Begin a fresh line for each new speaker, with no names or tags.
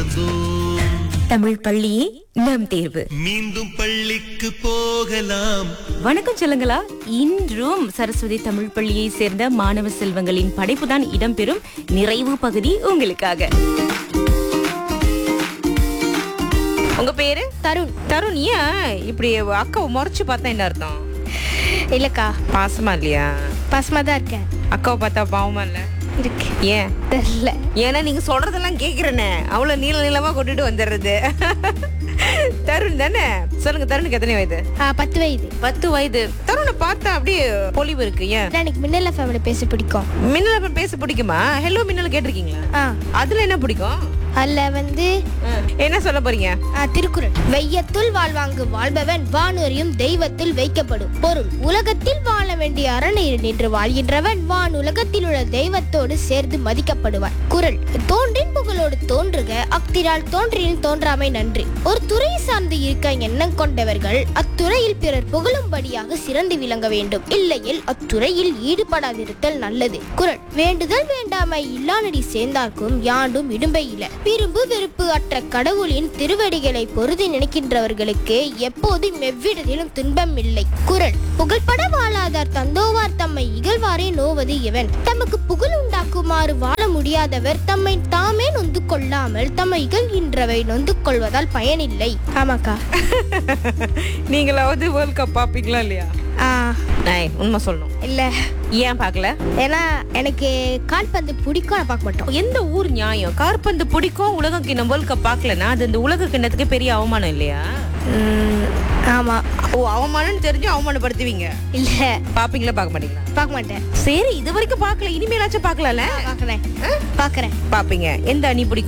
வந்தோம்
தமிழ் பள்ளியே நம் தேர்வு
மீண்டும் பள்ளிக்கு போகலாம்
வணக்கம் சொல்லுங்களா இன்றும் சரஸ்வதி தமிழ் பள்ளியை சேர்ந்த மாணவ செல்வங்களின் படைப்புதான் இடம்பெறும் நிறைவு பகுதி உங்களுக்காக உங்க பேரு
தருண்
தருண் ஏன் இப்படி அக்காவை முறைச்சு பார்த்தா என்ன அர்த்தம்
இல்லக்கா
பாசமா இல்லையா
பசுமா தான் இருக்கேன்
அக்காவை பார்த்தா பாவமா இல்ல
இருக்கு
ஏன்
தெரியல
ஏன்னா நீங்க சொல்றதெல்லாம் கேக்குறேனே அவ்வளவு நீள நீளமா கொண்டுட்டு வந்துடுறது தருண் தானே சொல்லுங்க தருணுக்கு எத்தனை வயது
ஆ, பத்து வயது
பத்து வயது தருணை பார்த்தா அப்படியே பொலிவு இருக்கு ஏன்
எனக்கு மின்னல ஃபேமிலி பேச பிடிக்கும்
மின்னல் அப்ப பேச பிடிக்குமா ஹலோ மின்னல் கேட்டிருக்கீங்களா
ஆ
அதுல என்ன பிடிக்கும்
அதில் வந்து
என்ன சொல்ல போறீங்க
ஆ, திருக்குறள் வெய்யத்துள் வாழ்வாங்கு வாழ்பவன் வானுரியும் தெய்வத்தில் வைக்கப்படும் பொருள் உலகத்தில் வாழ வேண்டிய அறநீர் நின்று வாழ்கின்றவன் வான் உலகத்தில் உள்ள தெய்வத்தோடு சேர்ந்து மதிக்கப்படுவான் குறள் தோன்றின் புகழோடு தோன்றுக அக்திரால் தோன்றினில் தோன்றாமை நன்றி ஒரு துறை சார்ந்து இருக்க எண்ணம் கொண்டவர்கள் அத்துறையில் பிறர் புகழும்படியாக சிறந்து விளங்க வேண்டும் இல்லையில் அத்துறையில் ஈடுபடாதிருத்தல் நல்லது குறள் வேண்டுதல் வேண்டாமை இல்லானடி சேர்ந்தார்க்கும் யாண்டும் இடும்பை இல விரும்பு வெறுப்பு அற்ற கடவுளின் திருவடிகளை பொருதி நினைக்கின்றவர்களுக்கு எப்போதும் எவ்விடத்திலும் துன்பம் இல்லை குறள் புகழ்பட வாழாதார் தந்தோவார் தம்மை இகழ்வாரே நோவது எவன் தமக்கு புகழ் உண்டாக்குமாறு வாழ முடியாதவர் தம்மை தாமே நொந்து கொள்ளாமல் தம்மை இகழ்கின்றவை நொந்து கொள்வதால் பயனில்லை ஆமாக்கா
நீங்களாவது வேர்ல்ட் கப் பாப்பீங்களா இல்லையா
ஆ
நாய் உண்மை சொல்லணும்
இல்ல
ஏன் பார்க்கல
ஏன்னா எனக்கு கால்பந்து பிடிக்கும் நான் பார்க்க மாட்டோம்
எந்த ஊர் நியாயம் கார்பந்து பிடிக்கும் உலக கிண்ணம் வேர்ல்ட் கப் பார்க்கலனா அது இந்த உலக கிண்ணத்துக்கு பெரிய அவமானம் இல்லையா
ம், ஆமா
ஓ அவமானம்னு தெரிஞ்சு அவமானப்படுத்துவீங்க
இல்ல
பாப்பீங்களா பார்க்க மாட்டீங்களா
பார்க்க மாட்டேன்
சரி இது வரைக்கும் பார்க்கல இனிமேலாச்சும் பார்க்கலாம்ல
பார்க்கறேன் பார்க்கறேன்
பாப்பீங்க எந்த அணி பிடிக்கும்